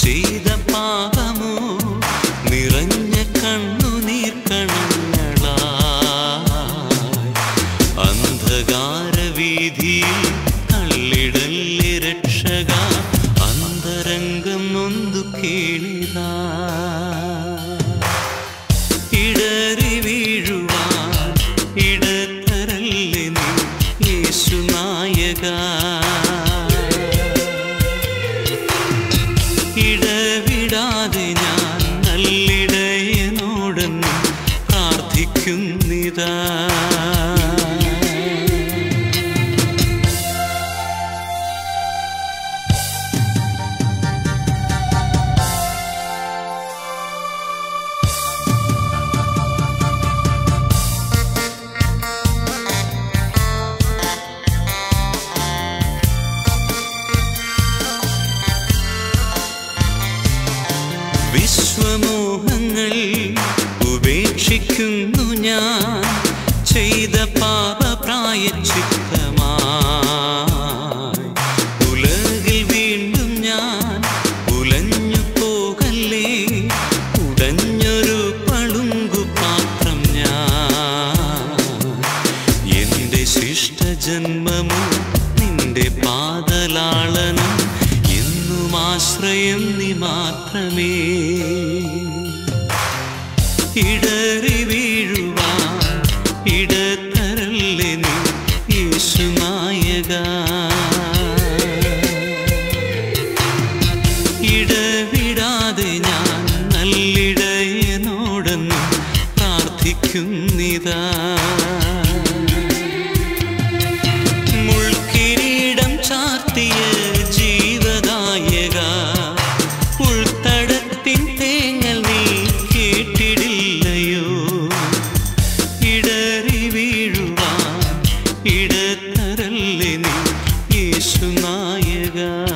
ചെയ്ത പാപമോ നിറഞ്ഞ കണ്ണുനീർ കണങ്ങളായി അന്ധകാര വീതിയിൽ തള്ളിടല്ലേ രക്ഷക അന്തരംഗം നൊന്തു കേളിതാ ഇടറി വീഴുവാൻ ഇടത്തരല്ലേ നീ യേശുനായക ഇടവിടാതെ ഞാൻ നല്ലിടയനോടെന്ന് പ്രാർത്ഥിക്കുന്നിതാ വിശ്വമോഹങ്ങൾ ഉപേക്ഷിക്കുന്നു ഞാൻ ചെയ്ത പാപപ്രായച്ചിത്തമായി ഉലകിൽ വീണ്ടും ഞാൻ ഉലഞ്ഞു പോകല്ലേ ഉടഞ്ഞൊരു പളുങ്കു പാത്രം ഞാൻ എന്റെ ശിഷ്ടജന്മമോ നിന്റെ പാതലാളനം എന്നും ആശ്രയം നീ മാത്രമേ ഇടറി വീഴുവാൻ ഇടത്തരല്ലേ നീ യേശുനായക ഇടവിടാതെ ഞാൻ നല്ലിടയനോടെന്ന് പ്രാർത്ഥിക്കുന്നിതാ മുൾക്കിരീടം ചാർത്തിയ ജീവദായക ഉൾത്തടത്തിൻ തേങ്ങൽ നീ കേട്ടിടില്ലയോ ഇടറി വീഴുവാൻ ഇടത്തരല്ലേ നീ യേശുനായക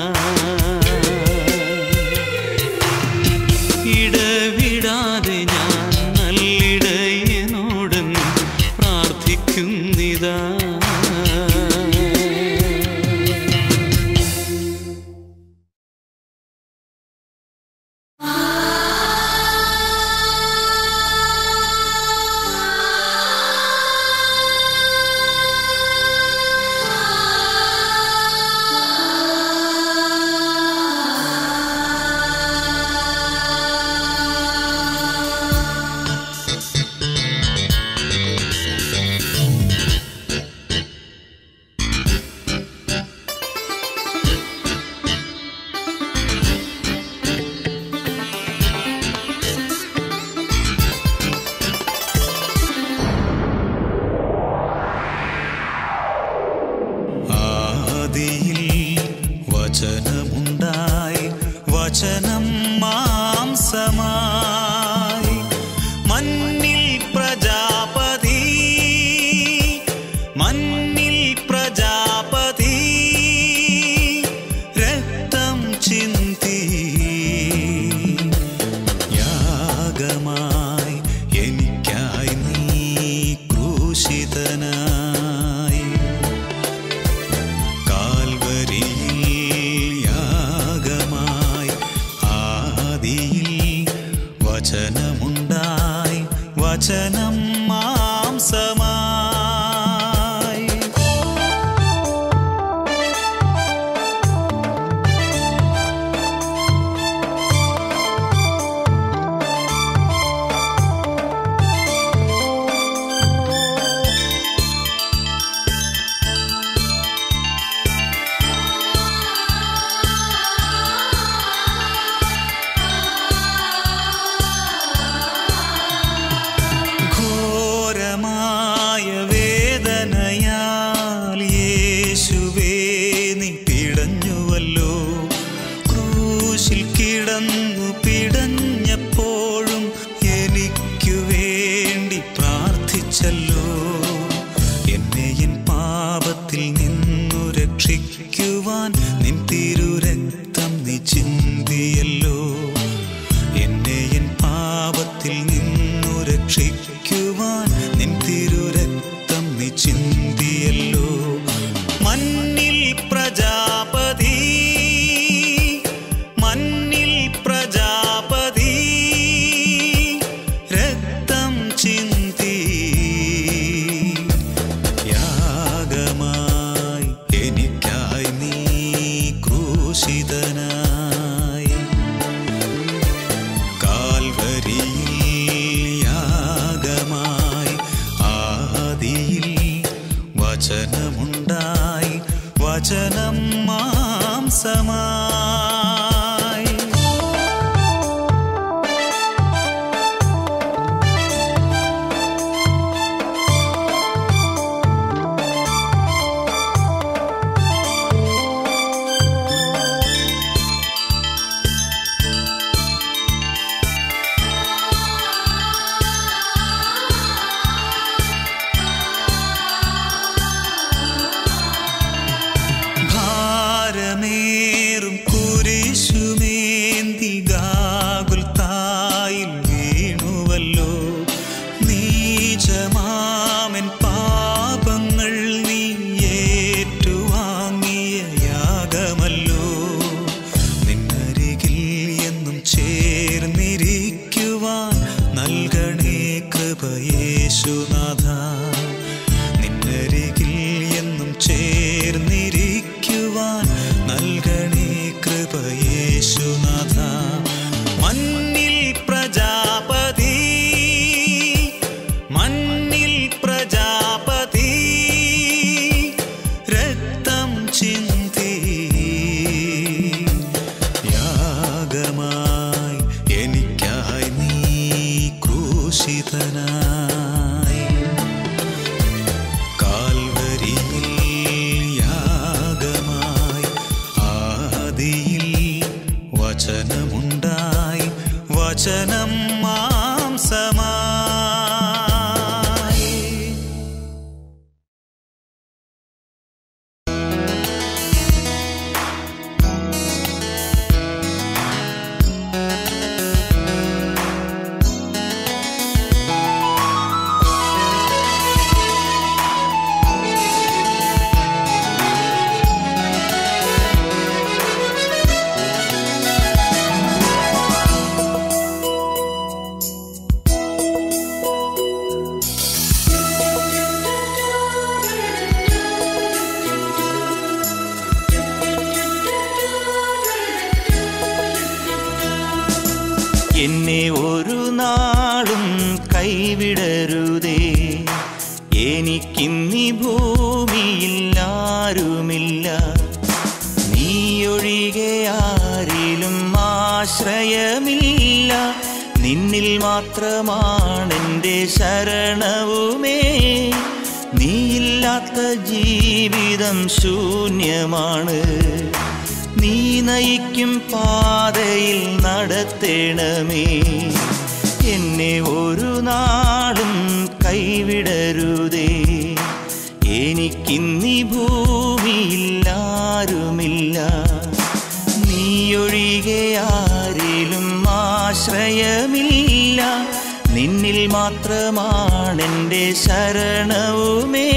ഇടവിടാതെ ഞാൻ നല്ലിടയനോടെന്ന് പ്രാർത്ഥിക്കുന്നിതാ ആദിയിൽ വചനമുണ്ടായി വചനം മാംസമായി മണ്ണിൽ പ്രജാപതി മണ്ണിൽ പ്രജാപതി രക്തം ചിന്തി യാഗമായി എനിക്കായി നീ ക്രൂശിതനായി കാൽവരിയിൽ യാഗമായി ആദിയിൽ വചനമുണ്ടായി വചനം മാംസമായി ഘോരമായ വേദനയാൽ യേശുവേ നീ പിടഞ്ഞുവല്ലോ ക്രൂശിൽ കിടന്നു പിടഞ്ഞപ്പോഴും എനിക്കു വേണ്ടി പ്രാർത്ഥിച്ചല്ലോ എന്നെ എൻ പാപത്തിൽ നിന്നു രക്ഷിക്കുവാൻ നിൻ തിരുരക്തം നീ ചിന്തിയല്ലോ എന്നെ എൻ പാപത്തിൽ നിന്നു രക്ഷിക്കുവാൻ നിൻ തിരുരക്തം നീ ചിന്തിയല്ലോ മണ്ണിൽ പ്രജാപതി മണ്ണിൽ വചനം മാംസമായി എന്നെ ഒരു നാളും കൈവിടരുതേ എനിക്കിന്നി ഭൂമിയിൽ ആരുമില്ല നീയൊഴികെ ആരിലും ആശ്രയമില്ല നിന്നിൽ മാത്രമാണെൻ്റെ ശരണവുമേ നീയില്ലാത്ത ജീവിതം ശൂന്യമാണ് നീ നയിക്കും പാതയിൽ നടത്തേണമേ എന്നെ ഒരു നാളും കൈവിടരുതേ എനിക്കിന്നി ഭൂമിയിൽ ആരുമില്ല നീയൊഴികെ ആരിലും ആശ്രയമില്ല നിന്നിൽ മാത്രമാണെൻ്റെ ശരണവുമേ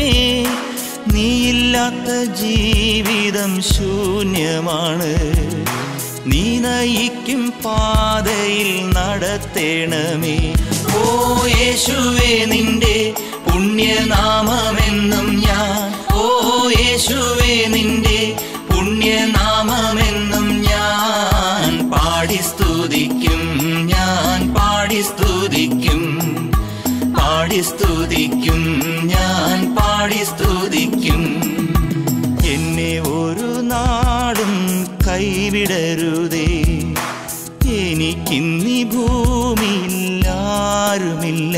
നീയില്ലാത്ത ജീവിതം ശൂന്യമാണ് നീ നയിക്കും പാതയിൽ നടത്തേണമേ ഓ യേശുവേ നിന്റെ പുണ്യനാമമെന്നും ഞാൻ ഓ യേശുവേ നിന്റെ പുണ്യനാമമെന്നും ഞാൻ പാടി സ്തുതിക്കും ഞാൻ പാടി സ്തുതിക്കും പാടി സ്തുതിക്കും ഞാൻ പാടി സ്തുതിക്കും എന്നെ ഒരു നാടും കൈവിടരുതേ എനിക്കിന്നി ഭൂമിയിൽ ആരുമില്ല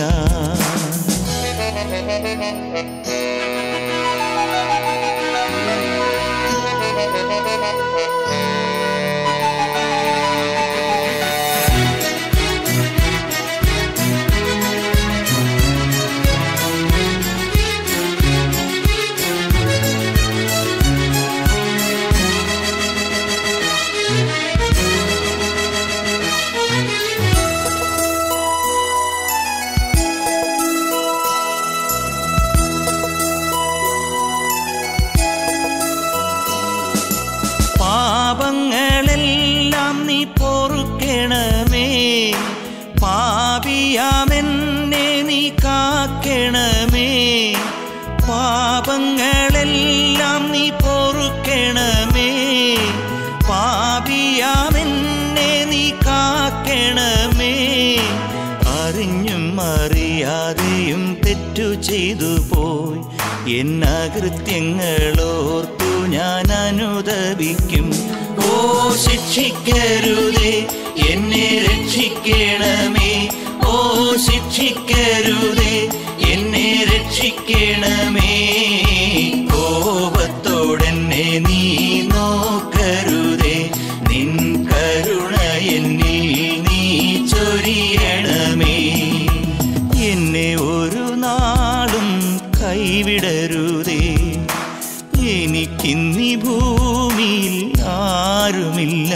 പാപങ്ങളെല്ലാം നീ പൊറുക്കണമേ പാപിയാമെന്നെ നീ കാക്കണമേ പാപങ്ങളെല്ലാം നീ പൊറുക്കണമേ പാപിയാമെന്നെ നീ കാക്കണമേ അറിഞ്ഞും അറിയാതെയും തെറ്റു ചെയ്തു പോയി എന്നകൃത്യങ്ങളോർത്തു ഞാൻ അനുദപിക്കും ഓ ശിക്ഷിക്കരുതേ എന്നെ രക്ഷിക്കണമേ ഓ ശിക്ഷിക്കരുതേ എന്നെ രക്ഷിക്കണമേ കോപത്തോടെന്നെ നീ നോക്കരുതേ നിൻ കരുണ എന്നിൽ നീ ചൊരിയണമേ എന്നെ ഒരു നാളും കൈവിടരുതേ എനിക്കിന്നി ഭൂമിയിൽ ആരുമില്ല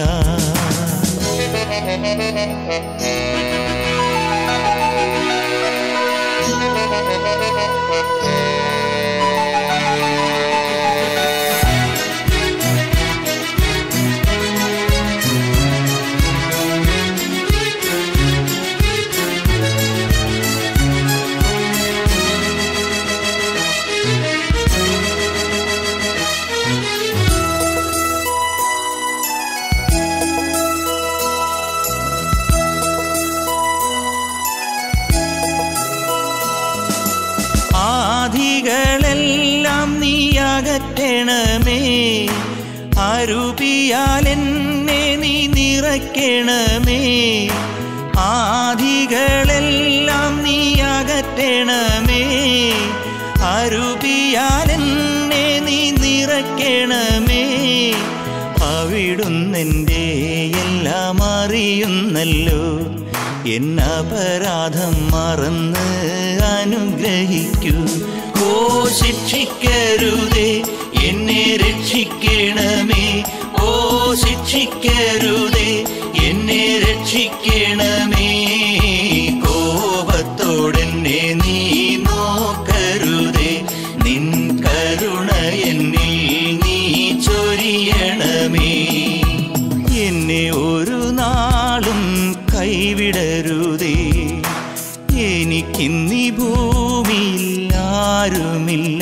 ആധികളെല്ലാം നീ അകറ്റണമേ അരുപിയാൽ എന്നെ നീ നിറയ്ക്കണമേ ആധികളെല്ലാം നീ അകറ്റണമേ അരുപിയാൽ എന്നെ നീ നിറയ്ക്കണമേ അവിടുന്നെൻ്റെ എല്ലാം അറിയുന്നല്ലോ എൻ അപരാധം മറന്ന് അനുഗ്രഹിക്കൂ ഓ ശിക്ഷിക്കരുതേ എന്നെ രക്ഷിക്കണമേ ഓ ശിക്ഷിക്കരുതേ എന്നെ രക്ഷിക്കണമേ കോപത്തോടെന്നെ നീ നോക്കരുതേ നിൻ കരുണ എന്നിൽ നീ ചൊരിയണമേ എന്നെ ഒരു നാളും കൈവിടരുതേ എനിക്കിന്നീ ഭൂമിയിൽ ആരുമില്ല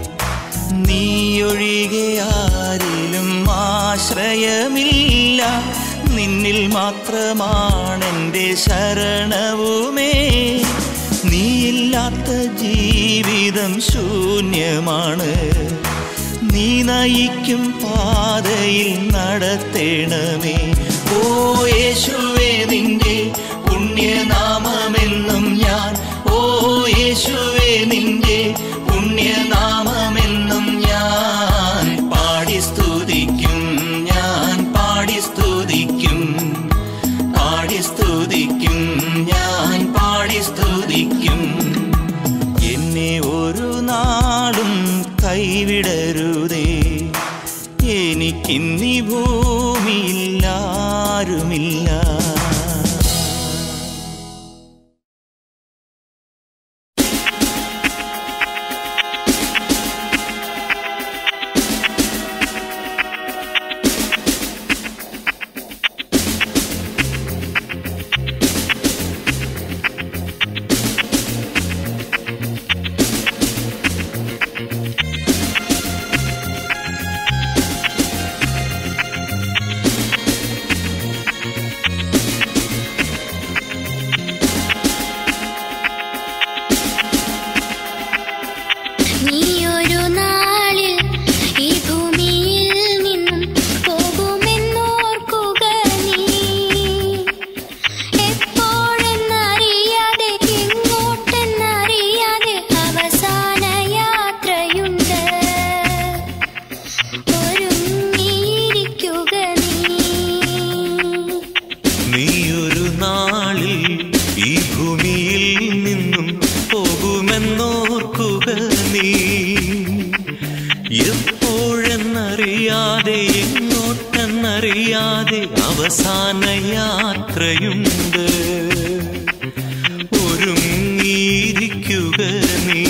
നീയൊഴികെ ആരിലും ആശ്രയമില്ല നിന്നിൽ മാത്രമാണെൻ്റെ ശരണവുമേ നീയില്ലാത്ത ജീവിതം ശൂന്യമാണ് നീ നയിക്കും പാതയിൽ നടത്തേണമേ ഓ യേശുവേ നിന്റെ പുണ്യനാമമെന്നും ഞാൻ ഓ യേശുവേ നിന്റെ പുണ്യനാമമെന്നും ഞാൻ പാടി സ്തുതിക്കും ഞാൻ പാടി സ്തുതിക്കും പാടി സ്തുതിക്കും ഞാൻ പാടി സ്തുതിക്കും എന്നെ ഒരു നാളും കൈവിടരുതേ എനിക്കിന്നീ ഭൂമിയിൽ ആരുമില്ല നീയൊരു നാളിൽ ഈ ഭൂമിയിൽ നിന്നും പോകുമെന്നോർക്കുക നീ എപ്പോഴെന്നറിയാതെ എങ്ങോട്ടെന്നറിയാതെ അവസാന യാത്രയുണ്ട് ഒരുങ്ങിയിരിക്കുക നീ നീയൊരു നാളിൽ ഈ ഭൂമിയിൽ നിന്നും പോകുമെന്നോർക്കുക നീ എപ്പോഴെന്നറിയാതെ എങ്ങോട്ടെന്നറിയാതെ അവസാന യാത്രയുണ്ട് ഒരുങ്ങിയിരിക്കുക നീ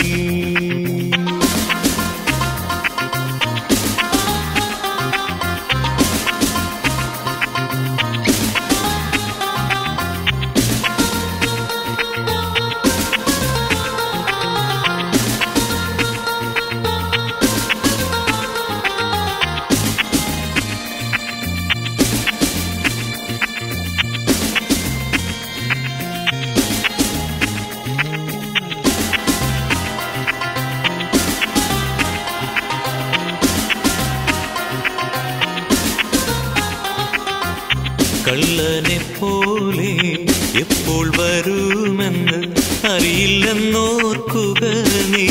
കള്ളനെ പോലെ എപ്പോൾ വരുമെന്ന് അറിയില്ലെന്നോർക്കുക നീ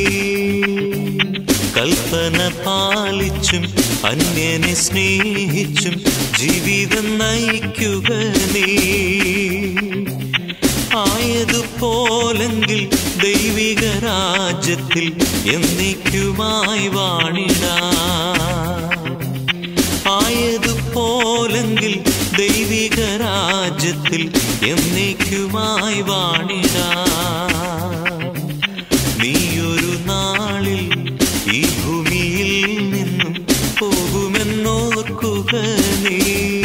കൽപ്പന പാലിച്ചും അന്യനെ സ്നേഹിച്ചും ജീവിതം നയിക്കുക നീ ആയതുപോലെങ്കിൽ ദൈവിക രാജ്യത്തിൽ എന്നേക്കുമായി വാണിടാം ആയതുപോലെങ്കിൽ ദൈവിക രാജ്യത്തിൽ എന്നേക്കുമായി വാണിടാം നീയൊരു നാളിൽ ഈ ഭൂമിയിൽ നിന്നും പോകുമെന്നോർക്കുക നീ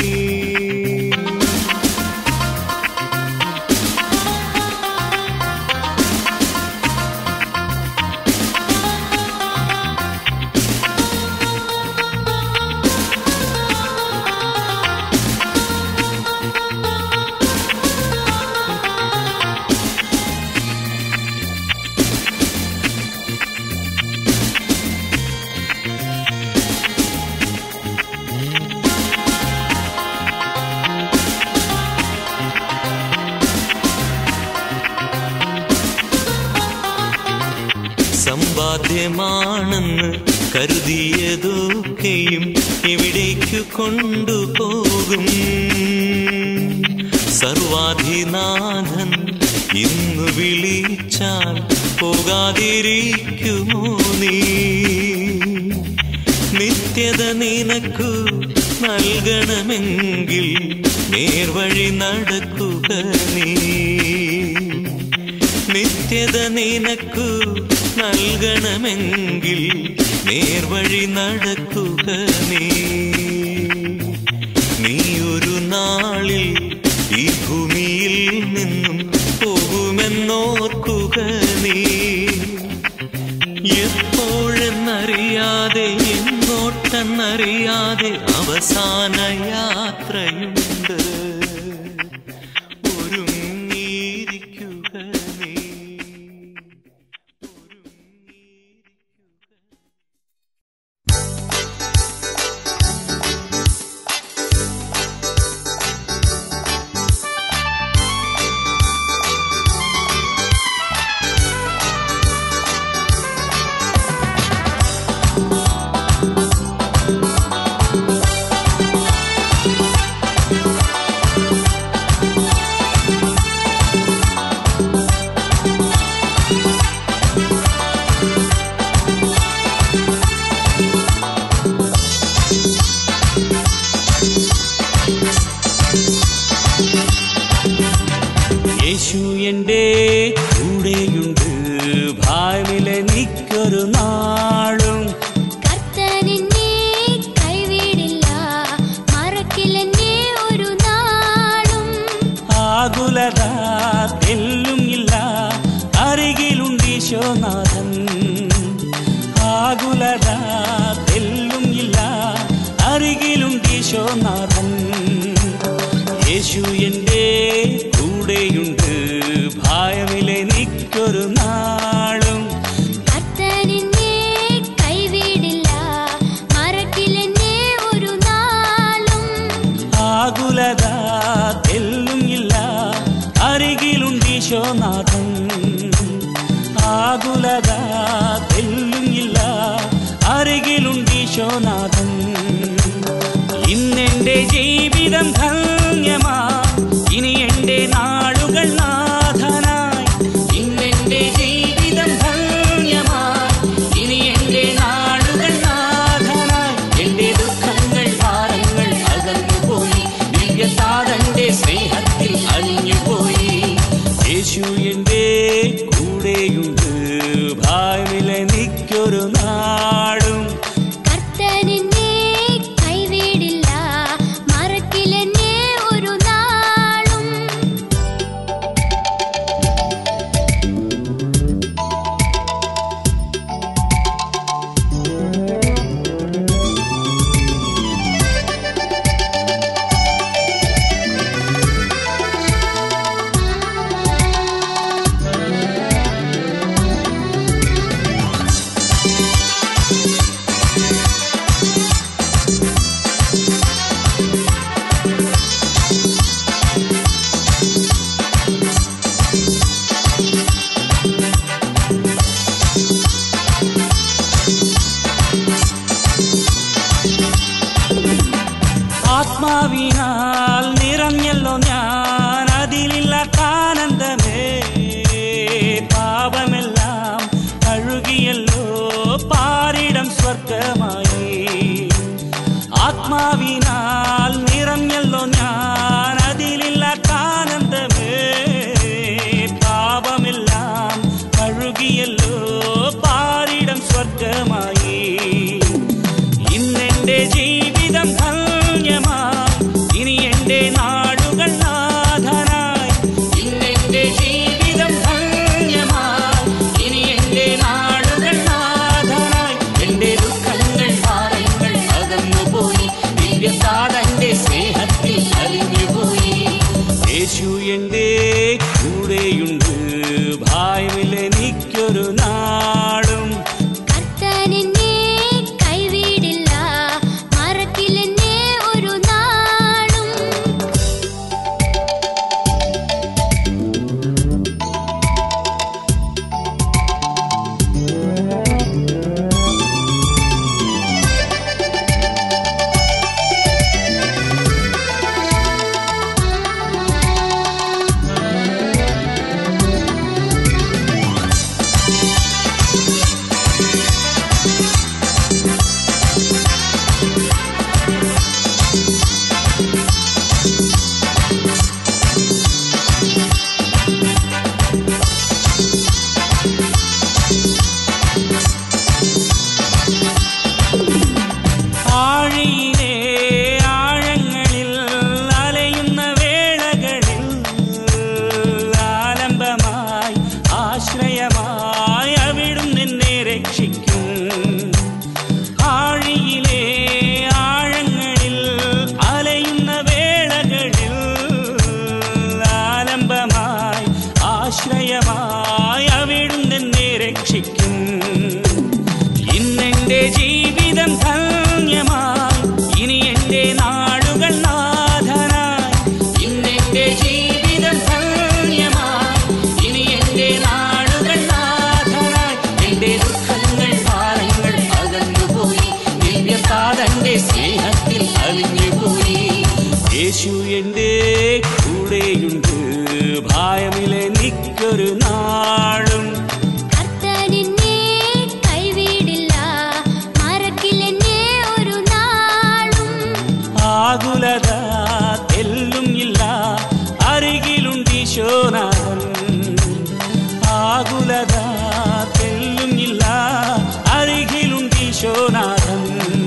സമ്പാദ്യമാണെന്ന് കരുതിയതൊക്കെയും എവിടേക്കു കൊണ്ടുപോകും സർവാധിനാഥൻ ഇന്നു വിളിച്ചാൽ പോകാതിരിക്കുമോ നീ നിത്യത നിനക്കു നൽകണമെങ്കിൽ നേർവഴി നടക്കുക നീ നിത്യത നിനക്കു നൽകണമെങ്കിൽ നേർവഴി നടക്കുക നീ നീ ഒരു നാളിൽ ഈ ഭൂമിയിൽ നിന്നും പോകുമെന്നോർക്കുക നീ എപ്പോഴെന്നറിയാതെ എങ്ങോട്ടെന്നറിയാതെ അവസാന യാത്രയുണ്ട് ഒരുങ്ങിയിരിക്കുക നീ യേശു എൻ്റെ കൂടെയുണ്ട് ഭാവിലെനിക്കൊരു നാളും കർത്തനെന്നെ കൈവിടില്ല മറക്കില്ലെന്നെ ഒരു നാളും ആകുലത തെല്ലും ഇല്ല അരികിലുണ്ട് ഈശോനാഥൻ ആകുലത തെല്ലും ഇല്ല അരികിലുണ്ട് ഈശോനാഥൻ യേശു എൻ്റെ കൂടെയുണ്ട് ഭയമിലെനിക്കൊരു നാളും കർത്തനെന്നെ കൈവിടില്ല മറക്കില്ലെന്നെ ഒരു നാളും ആകുലത തെല്ലും ഇല്ല അരികിലുണ്ട് ഈശോനാഥൻ ആകുലത തെല്ലും ഇല്ല അരികിലുണ്ട് ഈശോനാഥൻ ഇന്നെന്റെ ജീവിതം ധന്യമാ ഇനി എന്റെ നാളുകൾ നാഥനായി ഇന്നെന്റെ ജീവിതം ധന്യമാ ഇനി എന്റെ നാളുകൾ നാഥനായി എന്റെ ദുഃഖങ്ങൾ ഭാരങ്ങൾ അകന്നുപോയി ദിവ്യസാധന്റെ സ്നേഹത്തിൽ അലിഞ്ഞുപോയി യേശു എന്റെ കൂടെയുണ്ട് ഭാവിലെനിക്കൊരു നാടും കർത്തനെന്നെ കൈവിടില്ല മറക്കില്ലെന്നെ ഒരു നാളും ആത്മാവിനാൽ നിറഞ്ഞല്ലോ ഞാൻ അതിലില്ലാത്ത ആനന്ദമേ പാപമെല്ലാം കഴുകിയല്ലോ പാരിടം സ്വർഗമായി ആത്മാവിനാൽ നിറഞ്ഞല്ലോ ഞാൻ അതിലില്ലാത്ത ആനന്ദമേ പാപമെല്ലാം കഴുകിയല്ലോ പാരിടം സ്വർഗമായി ഇന്നെന്റെ ജീവിതം ധന്യമായി ഇനി എന്റെ നാടുകൾ നാഥനായി ഇന്നെന്റെ ജീവിതം ധന്യമായി ഇനി എന്റെ നാടുകൾ നാഥനായി എന്റെ ദുഃഖങ്ങൾ ഭാരങ്ങൾ അകന്നുപോയി ദിവ്യസാധന്റെ സ്നേഹത്തിൽ അലിഞ്ഞുപോയി യേശു എന്റെ കൂടെയുണ്ട് ഭായമിലെനിക്കൊരു നാടും കർത്തനെന്നെ കൈവിടില്ല മറക്കില്ലെന്നെ ഒരു നാളും യേശു കൂടെയുണ്ട് ഭയമിലെ നിക്കൊരു നാളും കർത്തനെന്നെ കൈവിടില്ല മറക്കില്ലെന്നെ ഒരു നാളും ആകുലത തെല്ലും ഇല്ല അരികിലുണ്ട് ഈശോനാഥൻ ആകുലത തെല്ലും ഇല്ല അരികിലുണ്ട് ഈശോനാഥൻ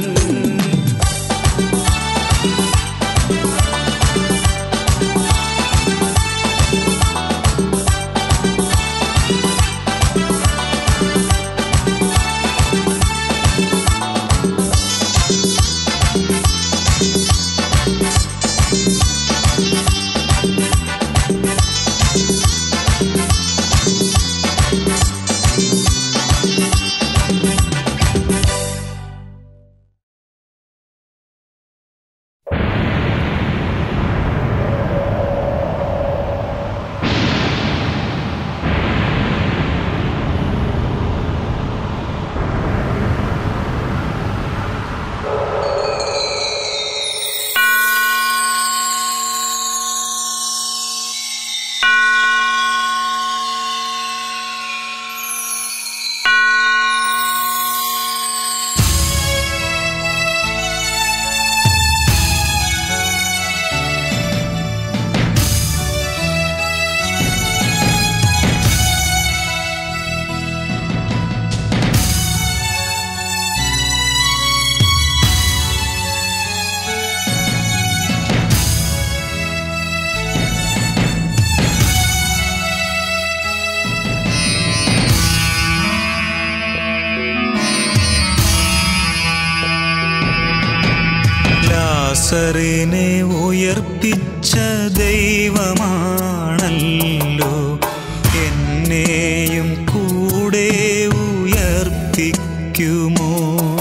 ലാസറിനെ ഉയർപ്പിച്ച ദൈവമാണല്ലോ എന്നെയും കൂടെ ഉയർപ്പിക്കുമോ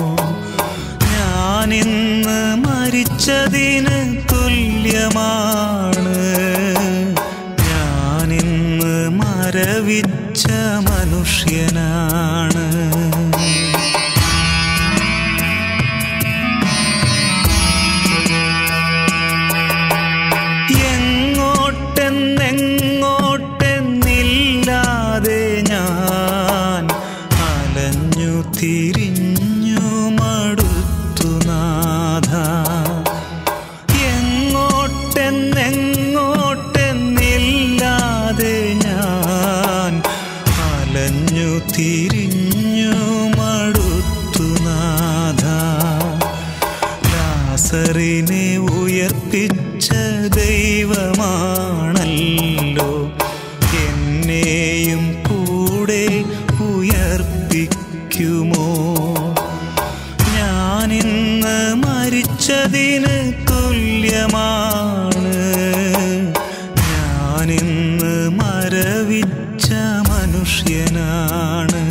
ഞാനിന്ന് മരിച്ചതിന് തുല്യമാണ് ഞാനിന്ന് മരവിച്ച മനുഷ്യനാണ് എങ്ങോട്ടെന്നെങ്ങോട്ടെന്നില്ലാതെ ഞാൻ അലഞ്ഞു തിരിഞ്ഞു മടുത്തു നാഥ എങ്ങോട്ടെന്നെങ്ങോട്ടെന്നില്ലാതെ ഞാൻ അലഞ്ഞു തിരിഞ്ഞു മടുത്തു നാഥ ലാസറിനെ ഉയർപ്പിച്ച ദൈവമാണല്ലോ എന്നെയും കൂടെ ഉയർപ്പിക്കുമോ ഞാനിന്ന് മരിച്ചതിന് തുല്യമാണ് ഞാനിന്ന് മരവിച്ച മനുഷ്യനാണ്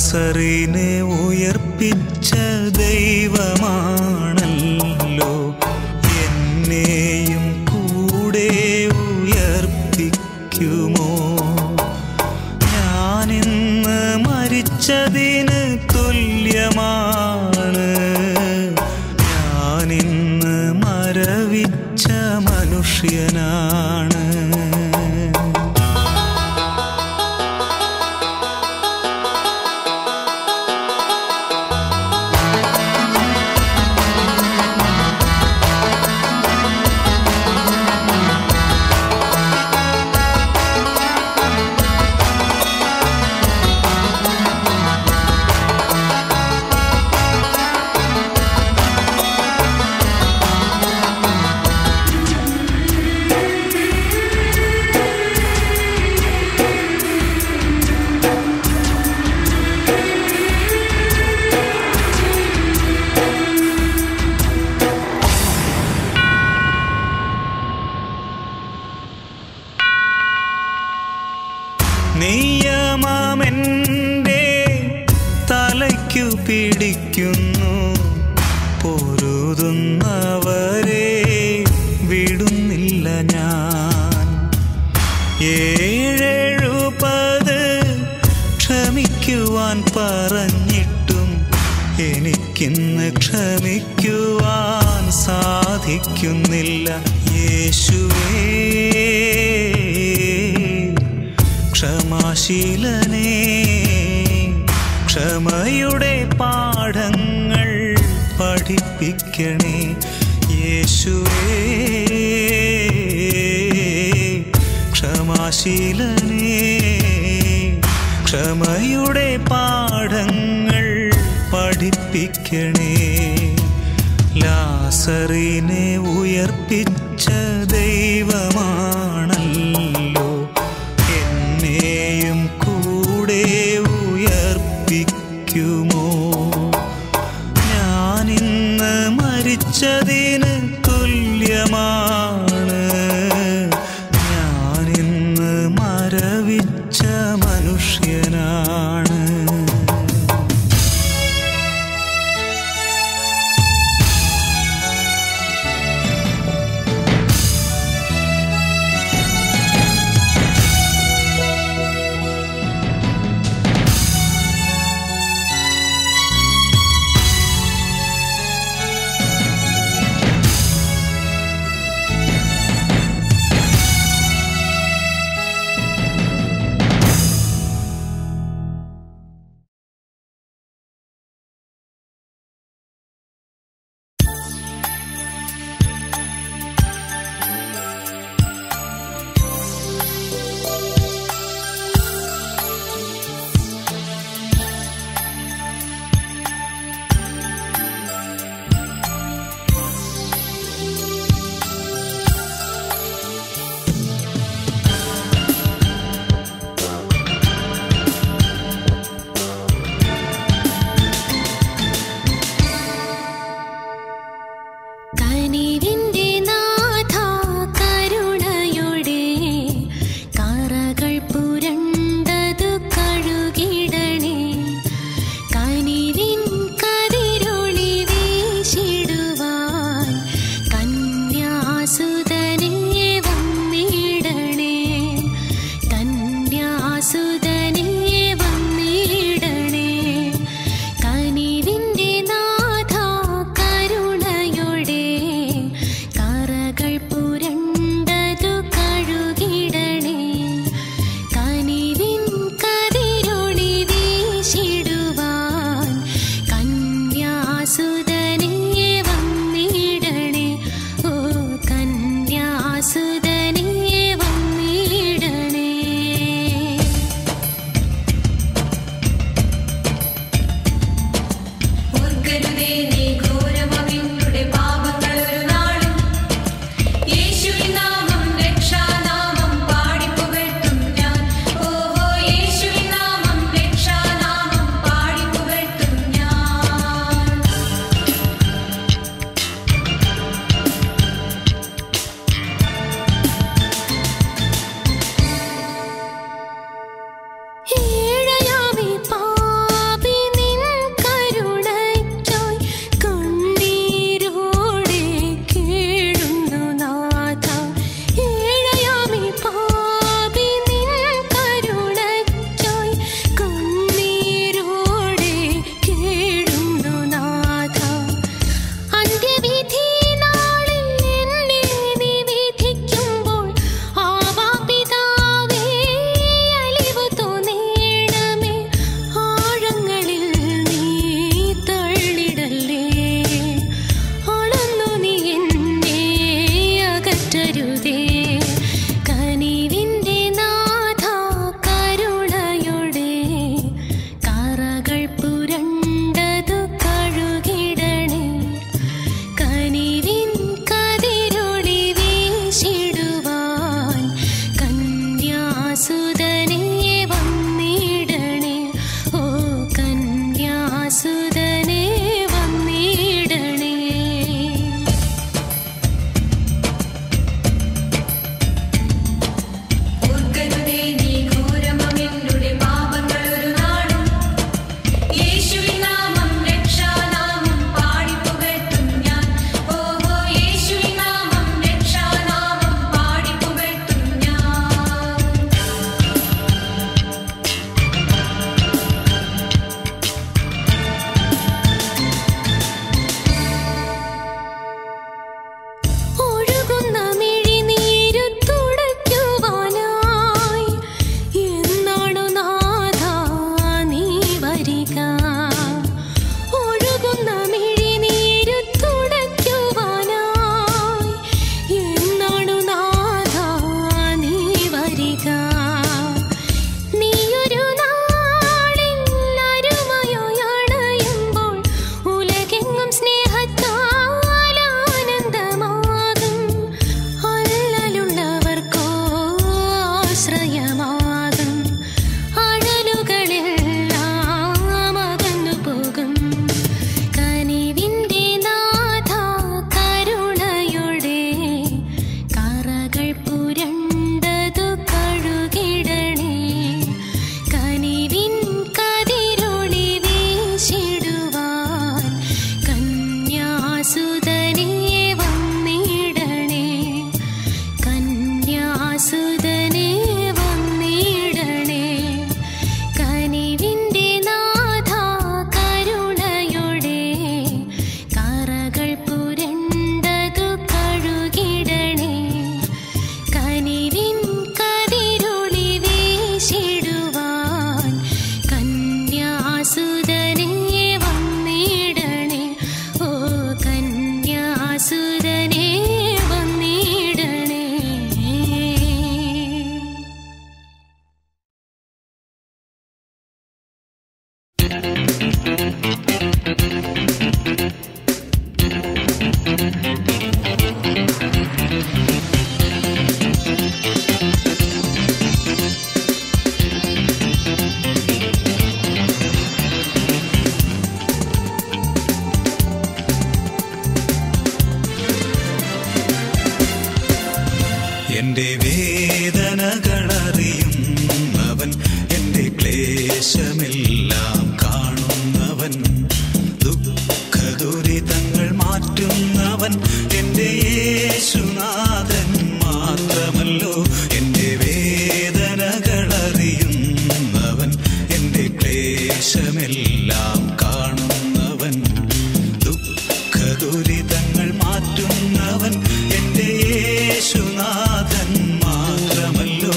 ലാസറിനെ ഉയർപ്പിച്ച ദൈവമാണല്ലോ എന്നെയും കൂടെ ഉയർപ്പിക്കുമോ ഞാനിന്ന് മരിച്ചതിന് തുല്യമാണ് ഞാനിന്ന് മരവിച്ച മനുഷ്യനാണ് നിയമമെൻ്റെ തലയ്ക്കു പിടിക്കുന്നു പൊരുതുന്നവരെ വിടുന്നില്ല ഞാൻ ഏഴെഴുപത് ക്ഷമിക്കുവാൻ പറഞ്ഞിട്ടും എനിക്കിന്ന് ക്ഷമിക്കുവാൻ സാധിക്കുന്നില്ല യേശുവേ ക്ഷമാശീലനേ ക്ഷമയുടെ പാഠങ്ങൾ പഠിപ്പിക്കണേ യേശുവേ ക്ഷമാശീലനേ ക്ഷമയുടെ പാഠങ്ങൾ പഠിപ്പിക്കണേ ലാസറിനെ ഉയർപ്പിച്ച ദൈവമാണല്ലോ എന്നെയും കൂടെ ഉയർപ്പിക്കുമോ ഞാനിന്ന് മരിച്ചതിന് തുല്യമാണ് ഞാനിന്ന് മരവിച്ച മനുഷ്യനാണ് എന്റെ വേദനകളറിയുന്നവൻ എന്റെ ക്ലേശമെല്ലാം കാണുന്നവൻ ദുഃഖദുരിതങ്ങൾ മാറ്റുന്നവൻ എന്റെ യേശുനാഥൻ മാത്രമല്ലോ എന്റെ വേദനകളറിയുന്നവൻ എന്റെ ക്ലേശമെല്ലാം കാണുന്നവൻ ദുഃഖദുരിതങ്ങൾ മാറ്റുന്നവൻ എന്റെ യേശുനാഥൻ മാത്രമല്ലോ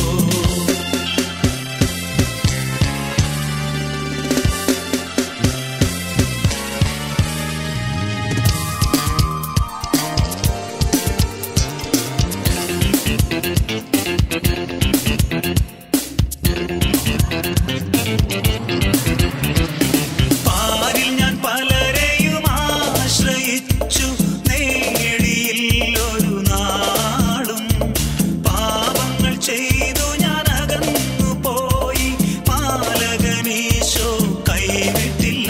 പാരിൽ ഞാൻ പലരെയും ആശ്രയിച്ചു നേടിയില്ലൊരു നാളും പാപങ്ങൾ ചെയ്തു ഞാൻ അകന്നു പോയി പാലകനീശോ കൈവിട്ടില്ല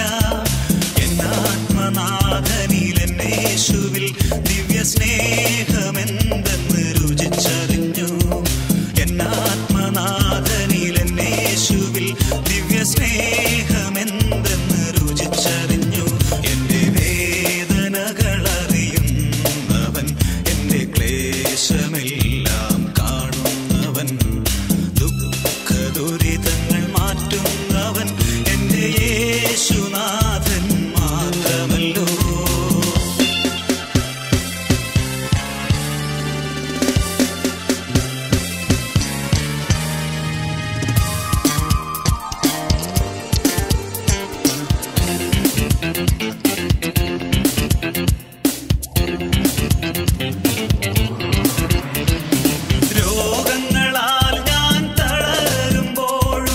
എന്നാത്മനാഥനിൽ എന്നേശുവിൽ ദിവ്യ സ്നേഹമെന്തെന്ന് രുചിച്ചറിഞ്ഞു എന്നാത്മനാഥനിൽ എന്നേശുവിൽ ദിവ്യ സ്നേഹമെന്തെന്ന് രുചിച്ചറിഞ്ഞു എന്റെ വേദനകളറിയുന്നവൻ എന്റെ ക്ലേശമെല്ലാം കാണുന്നവൻ ദുഃഖദുരിതങ്ങൾ മാറ്റുന്നവൻ എന്റെ യേശുനാഥൻ മാത്രമല്ലോ രോഗങ്ങളാൽ ഞാൻ തളരുമ്പോഴും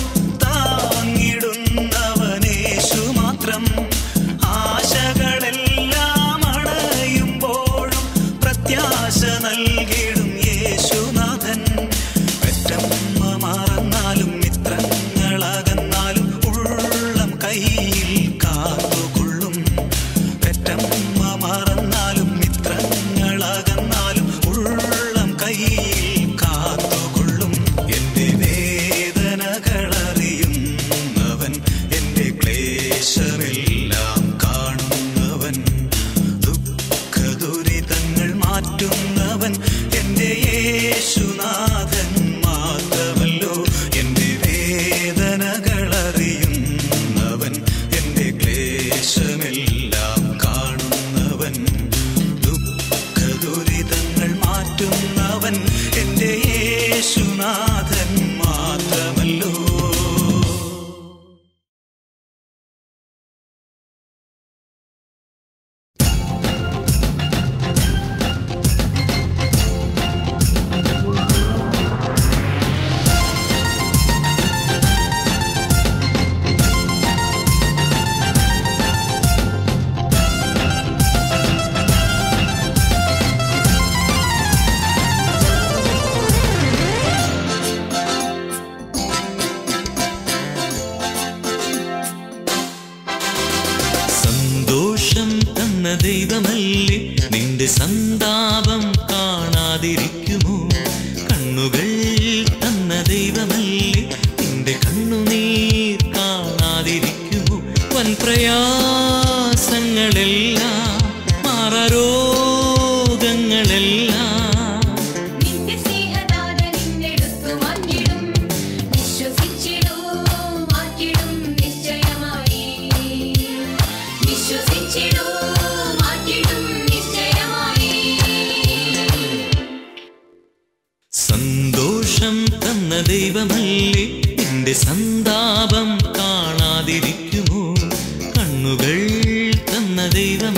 താങ്ങിടുന്നവനേശു മാത്രം ആശകളെല്ലാം അണയുമ്പോഴും പ്രത്യാശ നൽകിടും യേശുനാഥൻ പെറ്റമ്മ മറന്നാലും മിത്രങ്ങളകന്നാലും ഉള്ളം കയ്യിൽ കാത്തുകൊള്ളും പെറ്റമ്മ മറന്നാലും മിത്രങ്ങളകന്നാലും ഉള്ളം കയ്യിൽ കാത്തുകൊള്ളും എന്റെ വേദനകളറിയുന്നവൻ എന്റെ ക്ലേശമെല്ലാം കാണുന്നവൻ ദുഃഖദുരിതങ്ങൾ മാറ്റുന്നവൻ എന്റെ യേശുനാഥൻ മാത്രമല്ലോ എന്റെ വേദനകളറിയുന്നവൻ എന്റെ ക്ലേശമെല്ലാം കാണുന്നവൻ ദുഃഖദുരിതങ്ങൾ മാറ്റുന്നവൻ എന്റെ യേശുനാഥൻ മാത്രമല്ലോ സന്തോഷം തന്ന ദൈവമല്ലേ നിന്റെ സന്താപം കാണാതിരിക്കുമോ കണ്ണുകൾ തന്ന ദൈവമല്ലേ നിന്റെ കണ്ണുനീർ കാണാതിരിക്കുമോ വൻ പ്രയാസങ്ങളെല്ലാം മാറരോഗങ്ങളെല്ലാം നിന്റെ സ്നേഹദാത നിന്നെടുത്തു മാറ്റിടും വിശ്വസിച്ചിടൂ മാറ്റിടും നിശ്ചയമായി വിശ്വസിച്ചിടൂ മാറ്റിടും നിശ്ചയമായി സന്തോഷം തന്ന ദൈവമല്ലേ നിന്റെ സന്താപം കാണാതിരിക്കുമോ കണ്ണുകൾ തന്ന ദൈവം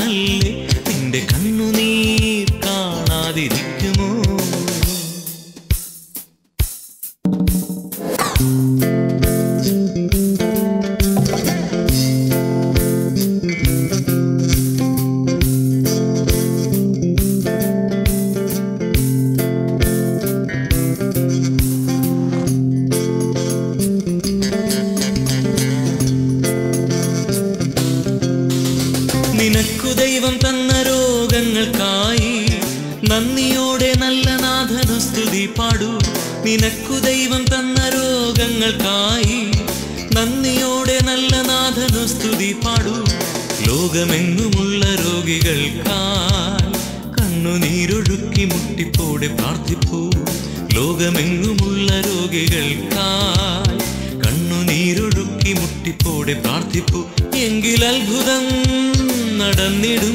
ദൈവം തന്ന രോഗങ്ങൾക്കായി നന്ദിയോടെ നല്ല നാഥനു സ്തുതി പാടൂ നിനക്കു ദൈവം തന്ന രോഗങ്ങൾക്കായി നന്ദിയോടെ നല്ല നാഥനു സ്തുതി പാടൂ ലോകമെങ്ങുമുള്ള രോഗികൾക്കായി കണ്ണുനീരൊഴുക്കി മുട്ടിപ്പോടെ പ്രാർത്ഥിപ്പൂ ലോകമെങ്ങുമുള്ള രോഗികൾക്കായി കണ്ണുനീരൊഴുക്കി മുട്ടിപ്പോടെ പ്രാർത്ഥിപ്പൂ എങ്കിൽ അത്ഭുതം നടന്നിടും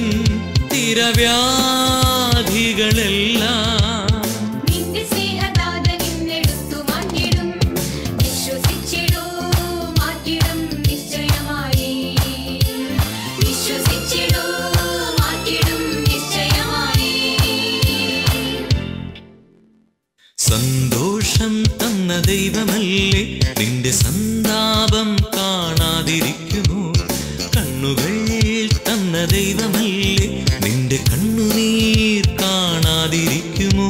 തിരവ്യാധികളെല്ലാം നിന്റെ സ്നേഹദാത നിന്നെടുത്തു മാറ്റിടും വിശ്വസിച്ചിടൂ മാറ്റിടും നിശ്ചയമായി വിശ്വസിച്ചിടൂ മാറ്റിടും നിശ്ചയമായി സന്തോഷം തന്ന ദൈവമല്ലേ നിന്റെ സന്താപം കാണാതിരിക്കുമോ കണ്ണുകൾ തന്ന ദൈവമല്ലേ നിന്റെ കണ്ണുനീർ കാണാതിരിക്കുമോ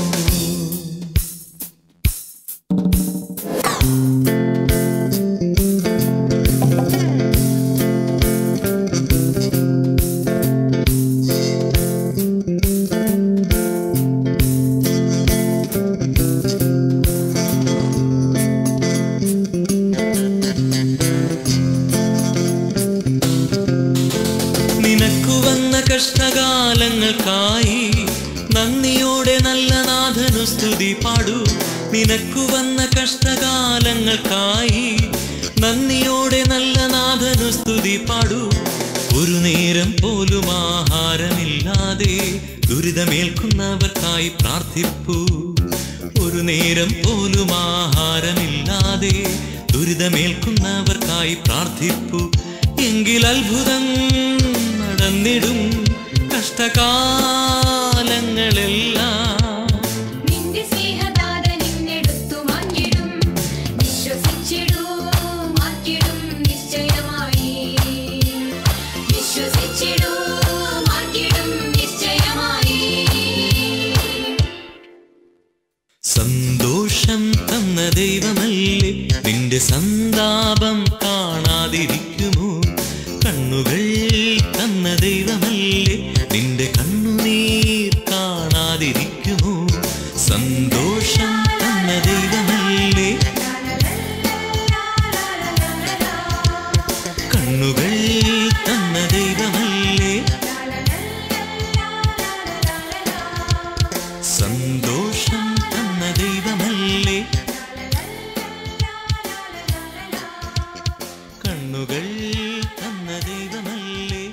നിനക്കു വന്ന കഷ്ടകാലങ്ങൾക്കായി നന്ദിയോടെ നല്ല നാഥനു സ്തുതി പാടൂ നിനക്കു വന്ന കഷ്ടകാലങ്ങൾക്കായി നന്ദിയോടെ നല്ല നാഥനു സ്തുതി പാടൂ ഒരു നേരം പോലും ആഹാരമില്ലാതെ ദുരിതമേൽക്കുന്നവർക്കായി പ്രാർത്ഥിപ്പൂ ഒരു നേരം പോലും ആഹാരമില്ലാതെ ദുരിതമേൽക്കുന്നവർക്കായി പ്രാർത്ഥിപ്പൂ എങ്കിൽ അത്ഭുതം നടന്നിടും കഷ്ടകാലങ്ങളെല്ലാം നിന്റെ സ്നേഹദാത നിന്നെടുത്തു മാറ്റിടും വിശ്വസിച്ചിടൂ മാറ്റിടും നിശ്ചയമായി വിശ്വസിച്ചിടൂ മാറ്റിടും നിശ്ചയമായി സന്തോഷം തന്ന ദൈവമല്ലേ നിന്റെ സന്താപം കാണാതിരിക്കുമോ കണ്ണുകൾ തന്ന ദൈവമല്ലേ നിന്റെ കണ്ണുനീർ കാണാതിരിക്കുമോ സന്തോഷം തന്ന ദൈവമല്ലേ കണ്ണുകൾ തന്ന ദൈവമല്ലേ സന്തോഷം തന്ന ദൈവമല്ലേ കണ്ണുകൾ തന്ന ദൈവമല്ലേ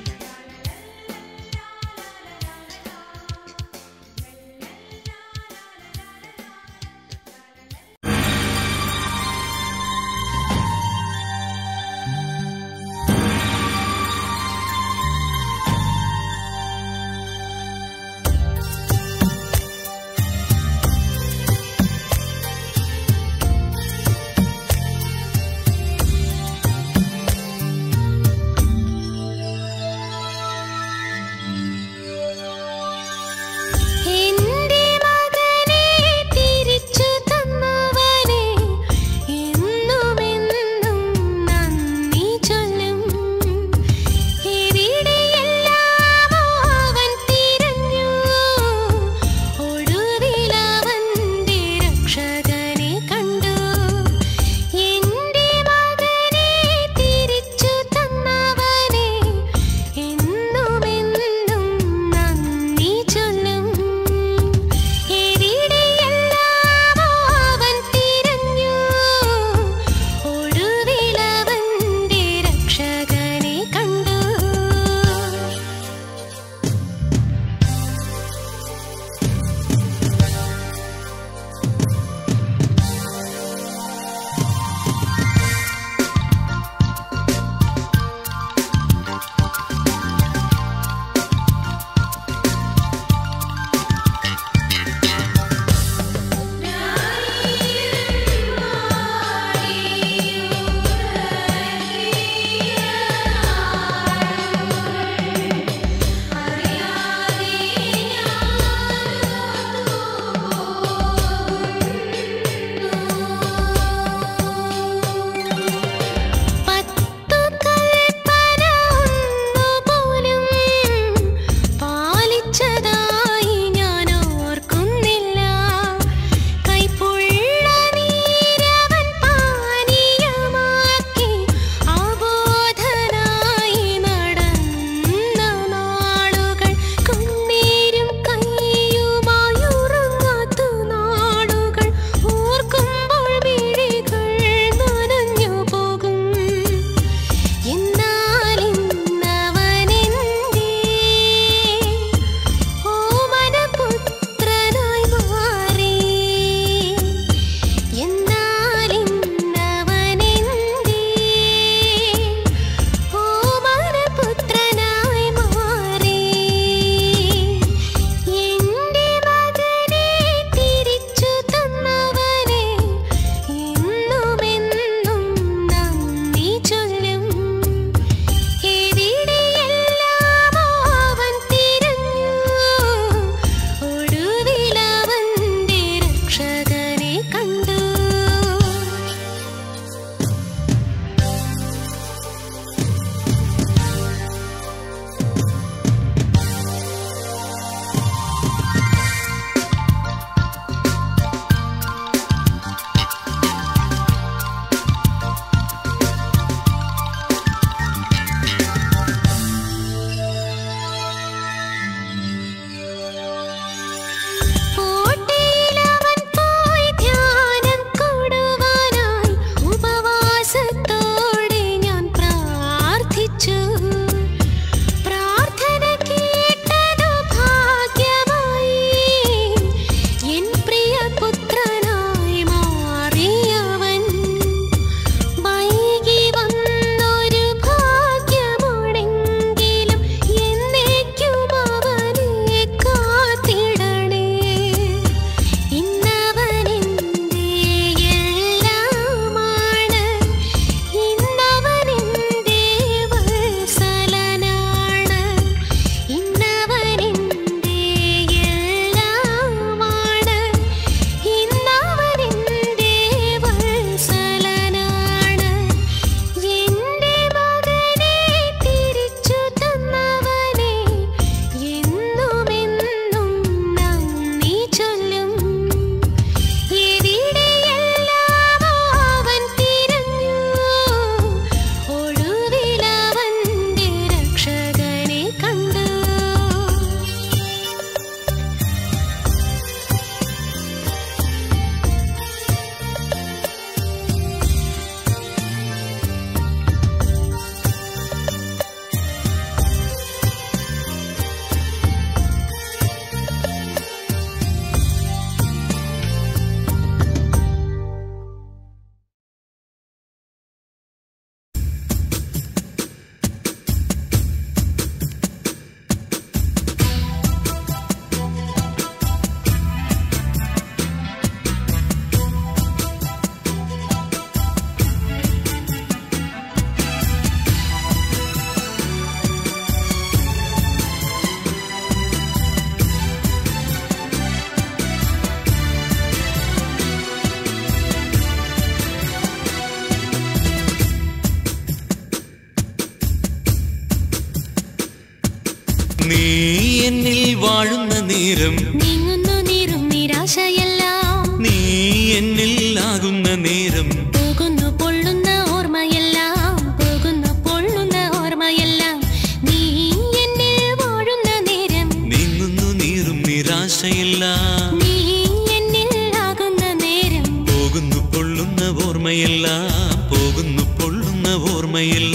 നീ എന്നിൽ വാഴുന്ന നേരം നീങ്ങുന്നു നീറും നിരാശയെല്ലാം നീ എന്നിൽ ആകുന്ന നേരം പോകുന്നു പൊള്ളുന്ന ഓർമ്മയെല്ലാം പോകുന്നു പൊള്ളുന്ന ഓർമ്മയെല്ലാം നീ എന്നിൽ വാഴുന്ന നേരം നീങ്ങുന്നു നീറും നിരാശയില്ല നീ എന്നിൽ ആകുന്ന നേരം പോകുന്നു പൊള്ളുന്ന ഓർമ്മയില്ല പോകുന്നു പൊള്ളുന്ന ഓർമ്മയില്ല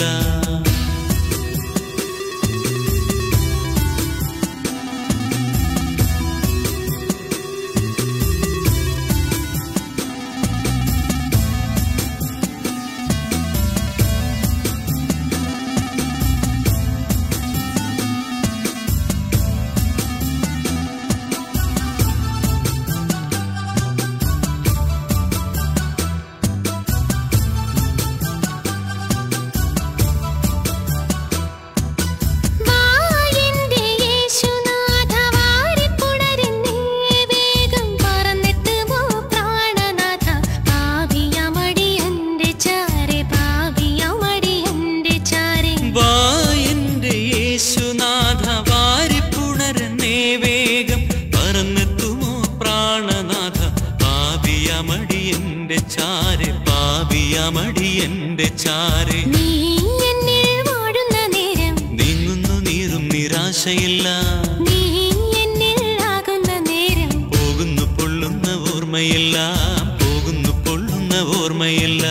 വാ എൻ്റെ യേശുനാഥ വാരിപ്പുണരുന്നേ വേഗം പറന്നെത്തുമോ പ്രാണനാഥ പാപിയമടി എൻ്റെ ചാരെ പാപിയമടി എൻ്റെ ചാരെ വാ എന്റെ യേശുനാഥ വാരിപ്പുണരനേ വേഗം പറന്നെത്തുമോ പ്രാണനാഥ പാപിയമടി എന്റെ ചാരെ പാപിയമടി എന്റെ ചാരെ നീ എന്നിൽ വാഴുന്ന നേരം നീങ്ങുന്നു നീറും നിരാശയില്ല നീ എന്നിൽ ആകുന്ന നേരം പോകുന്നു പൊള്ളുന്ന ഓർമ്മയില്ല പോകുന്നു പൊള്ളുന്ന ഓർമ്മയില്ല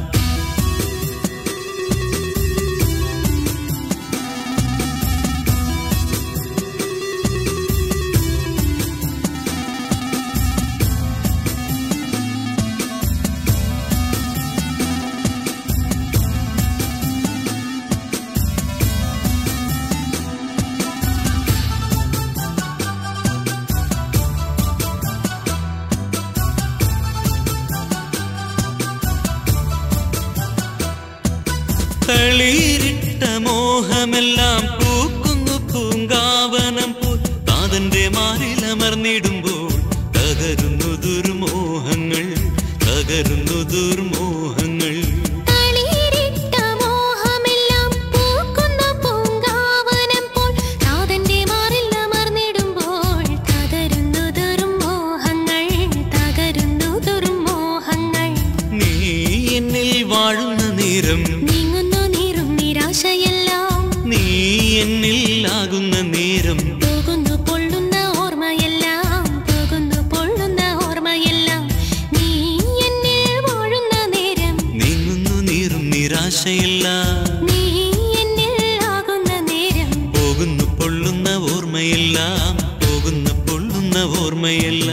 തളിരിട്ട മോഹമെല്ലാം പൂക്കുന്നു പൂങ്കാവനം പോൽ താതന്റെ മാറിലമർന്നിടുമ്പോൾ തകരുന്നു ദുർമോഹങ്ങൾ തകരുന്നു ദുർമോഹങ്ങൾ തളിരിട്ട മോഹമെല്ലാം പൂക്കുന്ന പൂങ്കാവനം പോൽ നാഥന്റെ മാറിൽ അമർന്നിടുമ്പോൾ തകരുന്നു ദുർമോഹങ്ങൾ തകരുന്നു ദുർമോഹങ്ങൾ നീ എന്നിൽ വാഴുന്ന നേരം നീങ്ങുന്നു നീറും നിരാശയെല്ലാം നീ എന്നിൽ ആകുന്ന നേരം പോകുന്നു പൊള്ളുന്ന ഓർമ്മയെല്ലാം പോകുന്നു പൊള്ളുന്ന ഓർമ്മയെല്ലാം നീ എന്നിൽ വാഴുന്ന നേരം നീങ്ങുന്നു നീറും നിരാശയില്ല നീ എന്നിൽ ആകുന്ന നേരം പോകുന്നു പൊള്ളുന്ന ഓർമ്മയില്ല പോകുന്നു പൊള്ളുന്ന ഓർമ്മയില്ല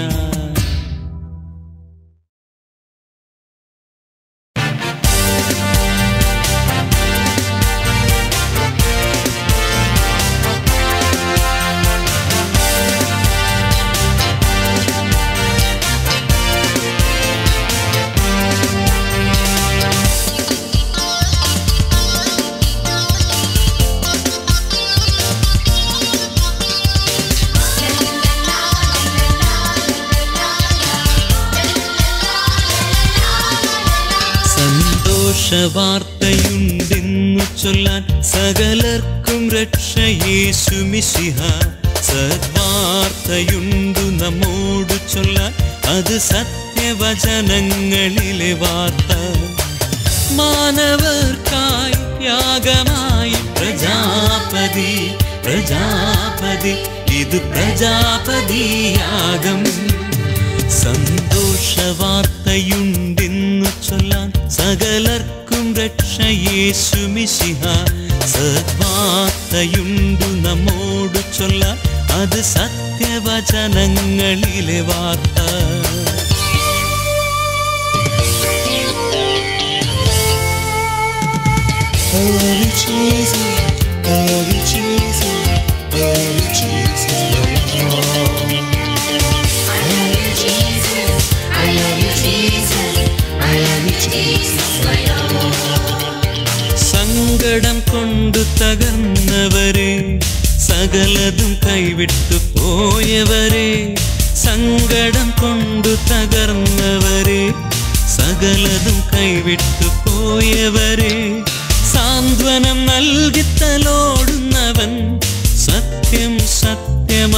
സന്തോഷവാർത്തയുണ്ടെന്നു ചൊല്ലാൻ സകലർക്കും രക്ഷ യേശുമിശിഹ സദ്വാർത്തയുണ്ടു നമ്മോടു ചൊല്ലാൻ അത് സത്യവചനങ്ങളിലെ വാർത്ത മാനവർക്കായി യാഗമായി പ്രജാപതി പ്രജാപതി ഇത് പ്രജാപതിയാകം സന്തോഷവാർത്തയുണ്ടെന്നു ചൊല്ലാൻ സകലർക്കും രക്ഷ യേശുമിശിഹ സദ്വാർത്തയുണ്ടു നമ്മോടു ചൊല്ലാൻ അത് സത്യവചനങ്ങളിലെ വാർത്ത സങ്കടം കൊണ്ടു തകർന്നവരെ സകലതും കൈവിട്ടു പോയവരെ സങ്കടം കൊണ്ടു തകർന്നവരെ സകലതും കൈവിട്ടു പോയവരെ സാന്ത്വനം നൽകി തലോടുന്നവൻ സത്യം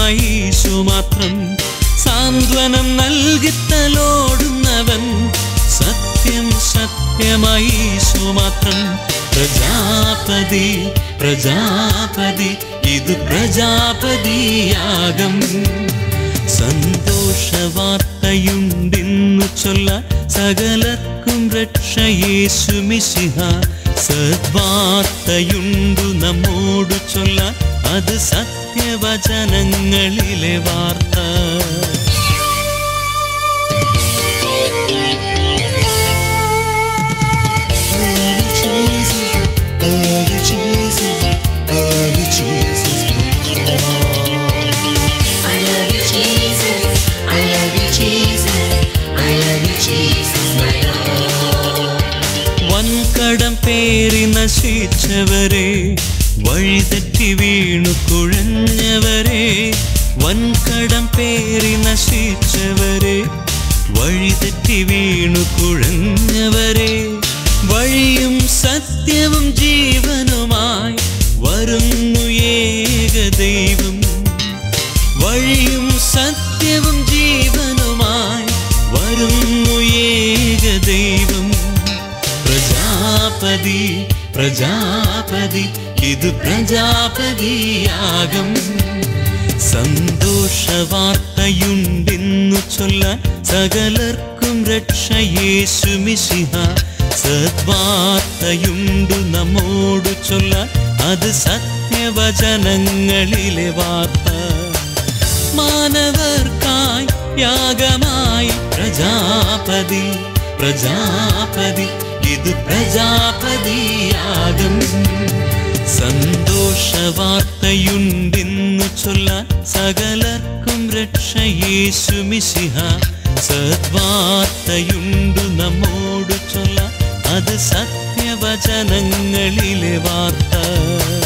സത്യമയീശു മാത്രം സാന്ത്വനം നൽകിത്തലോടുന്നവൻ സത്യം സത്യമയീശു മാത്രം പ്രജാപതി പ്രജാപതി ഇത് പ്രജാപതിയാകം സന്തോഷവാർത്തയുണ്ടിന്നു ചൊല്ല സകലർക്കും രക്ഷയേശു മിശിഹ സദ്വാർത്തയുണ്ടു നമ്മോടു ചൊല്ല അത് സത്യവചനങ്ങളിലെ വാർത്ത വൻകടം പേറി നശിച്ചവരെ വഴിതെറ്റി വീണു കുഴഞ്ഞവരെ വൻകടം പേറി നശിച്ചവരെ വഴിതെറ്റി വീണു കുഴഞ്ഞവരെ വഴിയും സത്യവും ജീവനുമായി വരുന്നു ഏക ദൈവം വഴിയും സത്യവും ജീവനുമായി വരുന്നു ഏക ദൈവം പ്രജാപതി പ്രജാപതി ഇത് പ്രജാപതിയാകം സന്തോഷവാർത്തയുണ്ടിന്നു ചൊല്ലാൻ സകലർക്കും രക്ഷയേശു മിശിഹ സദ്വാർത്തയുണ്ടു നമ്മോടു ചൊല്ലാൻ അത് സത്യവചനങ്ങളിലെ വാർത്ത മാനവർക്കായി യാഗമായി പ്രജാപതി പ്രജാപതി ഇത് പ്രജാപതിയാകും സന്തോഷവാർത്തയുണ്ടിന്നു ചൊല്ലാൻ സകലർക്കും രക്ഷയേശു മിശിഹ സദ്വാർത്തയുണ്ടു നമ്മോടു ചൊല്ലാൻ അത് സത്യവചനങ്ങളിലെ വാർത്ത